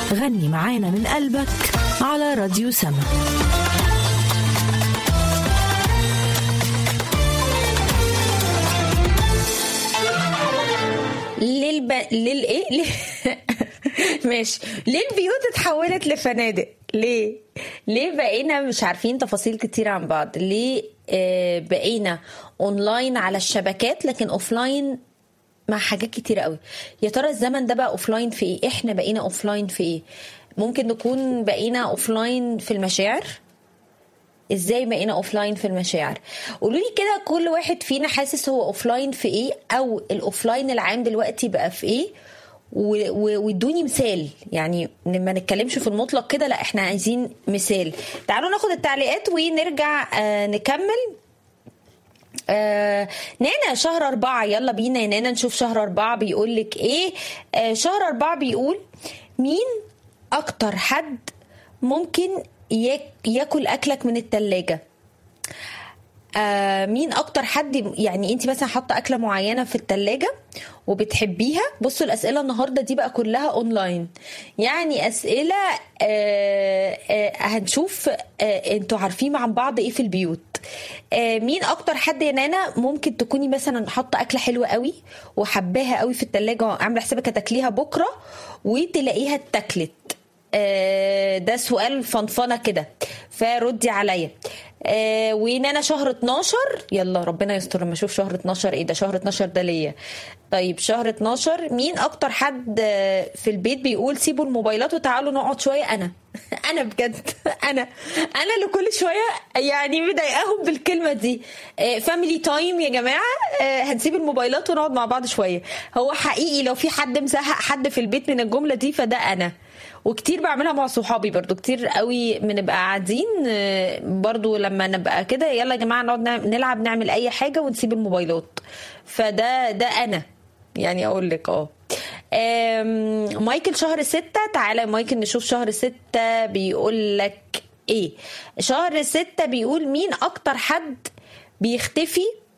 غني معانا من قلبك على راديو سما للب... للايه ليه؟ ماشي ليه البيوت اتحولت لفنادق ليه ليه بقينا مش عارفين تفاصيل كتير عن بعض ليه آه بقينا اونلاين على الشبكات لكن اوفلاين مع حاجات كتير قوي يا ترى الزمن ده بقى اوفلاين في ايه احنا بقينا اوفلاين في ايه ممكن نكون بقينا اوفلاين في المشاعر ازاي بقينا اوفلاين في المشاعر قولوا لي كده كل واحد فينا حاسس هو اوفلاين في ايه او الاوفلاين العام دلوقتي بقى في ايه وادوني مثال يعني ما نتكلمش في المطلق كده لا احنا عايزين مثال تعالوا ناخد التعليقات ونرجع آه نكمل آه نانا شهر أربعة يلا بينا يا نانا نشوف شهر أربعة بيقول لك إيه آه شهر أربعة بيقول مين أكتر حد ممكن ياكل أكلك من التلاجة آه مين اكتر حد يعني انت مثلا حاطه اكله معينه في التلاجة وبتحبيها بصوا الاسئله النهارده دي بقى كلها اونلاين يعني اسئله آه آه هنشوف آه انتوا عارفين عن بعض ايه في البيوت آه مين اكتر حد يا نانا ممكن تكوني مثلا حاطه اكله حلوه قوي وحباها قوي في التلاجة وعامله حسابك هتاكليها بكره وتلاقيها اتاكلت آه ده سؤال فنفنه كده فردي عليا آه ونانا شهر 12 يلا ربنا يستر لما اشوف شهر 12 ايه ده شهر 12 ده ليا طيب شهر 12 مين اكتر حد في البيت بيقول سيبوا الموبايلات وتعالوا نقعد شويه انا انا بجد انا انا اللي كل شويه يعني مضايقاهم بالكلمه دي فاميلي آه تايم يا جماعه آه هنسيب الموبايلات ونقعد مع بعض شويه هو حقيقي لو في حد مزهق حد في البيت من الجمله دي فده انا وكتير بعملها مع صحابي برضو كتير قوي بنبقى قاعدين برضو لما نبقى كده يلا يا جماعه نقعد نلعب نعمل اي حاجه ونسيب الموبايلات فده ده انا يعني اقول لك اه مايكل شهر ستة تعالى مايكل نشوف شهر ستة بيقول لك ايه شهر ستة بيقول مين اكتر حد بيختفي